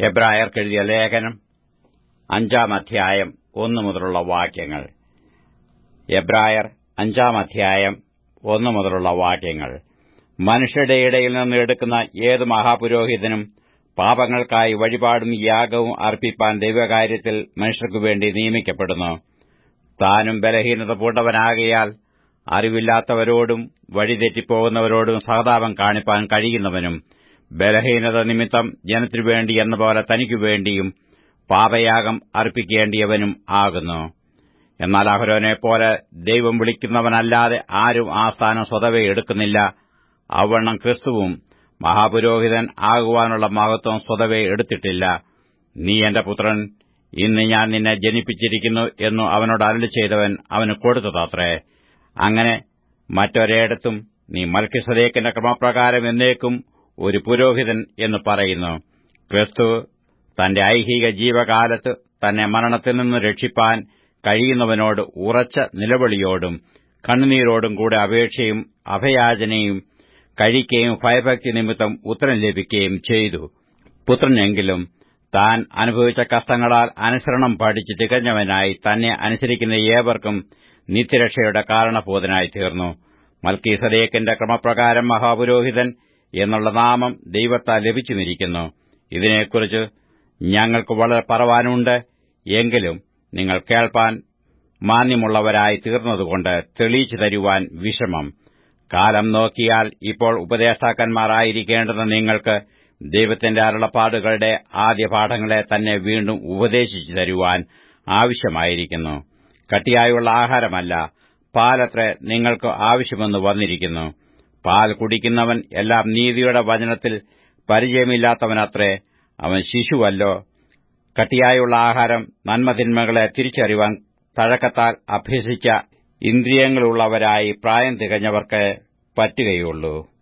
എബ്രായർക്കെഴുതിയ ലേഖനം അഞ്ചാം അധ്യായം ഒന്നു മുതലുള്ള വാക്യങ്ങൾ എബ്രായർ അഞ്ചാം അധ്യായം ഒന്നു മുതലുള്ള വാക്യങ്ങൾ മനുഷ്യരുടെ ഇടയിൽ നിന്ന് എടുക്കുന്ന ഏത് മഹാപുരോഹിതനും പാപങ്ങൾക്കായി വഴിപാടും യാഗവും അർപ്പിപ്പാൻ ദൈവകാര്യത്തിൽ മനുഷ്യർക്കു വേണ്ടി നിയമിക്കപ്പെടുന്നു താനും ബലഹീനത പൂണ്ടവനാകയാൽ അറിവില്ലാത്തവരോടും വഴിതെറ്റിപ്പോകുന്നവരോടും സഹതാപം കാണിപ്പാൻ കഴിയുന്നവനും ബലഹീനത നിമിത്തം ജനത്തിനു വേണ്ടി എന്ന പോലെ തനിക്കു വേണ്ടിയും പാപയാഗം അർപ്പിക്കേണ്ടിയവനും ആകുന്നു എന്നാൽ അഹരോനെപ്പോലെ ദൈവം വിളിക്കുന്നവനല്ലാതെ ആരും ആ സ്ഥാനം സ്വതവേ എടുക്കുന്നില്ല അവണ്ണം ക്രിസ്തുവും മഹാപുരോഹിതൻ ആകുവാനുള്ള മഹത്വം സ്വതവേ എടുത്തിട്ടില്ല നീ എന്റെ പുത്രൻ ഇന്ന് ഞാൻ നിന്നെ ജനിപ്പിച്ചിരിക്കുന്നു എന്നു അവനോട് അരുളി ചെയ്തവൻ അവന് കൊടുത്തതത്രേ അങ്ങനെ മറ്റൊരിടത്തും നീ മൽക്കിസദേക്കിന്റെ ക്രമപ്രകാരം എന്നേക്കും ഒരു പുരോഹിതൻ എന്ന് പറയുന്നു ക്രിസ്തു തന്റെ ഐഹിക ജീവകാലത്ത് തന്നെ മരണത്തിൽ നിന്ന് രക്ഷിപ്പാൻ കഴിയുന്നവനോട് ഉറച്ച നിലവിളിയോടും കണ്ണുനീരോടും കൂടെ അപേക്ഷയും അഭയാചനയും കഴിക്കുകയും ഭയഭക്തി നിമിത്തം ഉത്തരം ലഭിക്കുകയും ചെയ്തു പുത്രനെങ്കിലും താൻ അനുഭവിച്ച കഷ്ടങ്ങളാൽ അനുസരണം പഠിച്ച് തികഞ്ഞവനായി തന്നെ അനുസരിക്കുന്ന ഏവർക്കും നിത്യരക്ഷയുടെ കാരണഭൂതനായി തീർന്നു മൽക്കീസദേക്കിന്റെ ക്രമപ്രകാരം മഹാപുരോഹിതൻ എന്നുള്ള നാമം ദൈവത്താൽ ലഭിച്ചുമിരിക്കുന്നു ഇതിനെക്കുറിച്ച് ഞങ്ങൾക്ക് വളരെ പറവാനുണ്ട് എങ്കിലും നിങ്ങൾ കേൾപ്പാൻ മാന്യമുള്ളവരായി തീർന്നതുകൊണ്ട് തെളിയിച്ചു തരുവാൻ വിഷമം കാലം നോക്കിയാൽ ഇപ്പോൾ ഉപദേഷ്ടാക്കന്മാരായിരിക്കേണ്ടുന്ന നിങ്ങൾക്ക് ദൈവത്തിന്റെ അരുളപ്പാടുകളുടെ ആദ്യ പാഠങ്ങളെ തന്നെ വീണ്ടും ഉപദേശിച്ചു തരുവാൻ ആവശ്യമായിരിക്കുന്നു കട്ടിയായുള്ള ആഹാരമല്ല പാലത്ര നിങ്ങൾക്ക് ആവശ്യമെന്ന് വന്നിരിക്കുന്നു പാൽ കുടിക്കുന്നവൻ എല്ലാം നീതിയുടെ വചനത്തിൽ പരിചയമില്ലാത്തവനത്രേ അവൻ ശിശുവല്ലോ കട്ടിയായുള്ള ആഹാരം നന്മതിന്മകളെ തിരിച്ചറിവാൻ തഴക്കത്താൽ അഭ്യസിച്ച ഇന്ദ്രിയങ്ങളുള്ളവരായി പ്രായം തികഞ്ഞവർക്ക് പറ്റുകയുള്ളൂ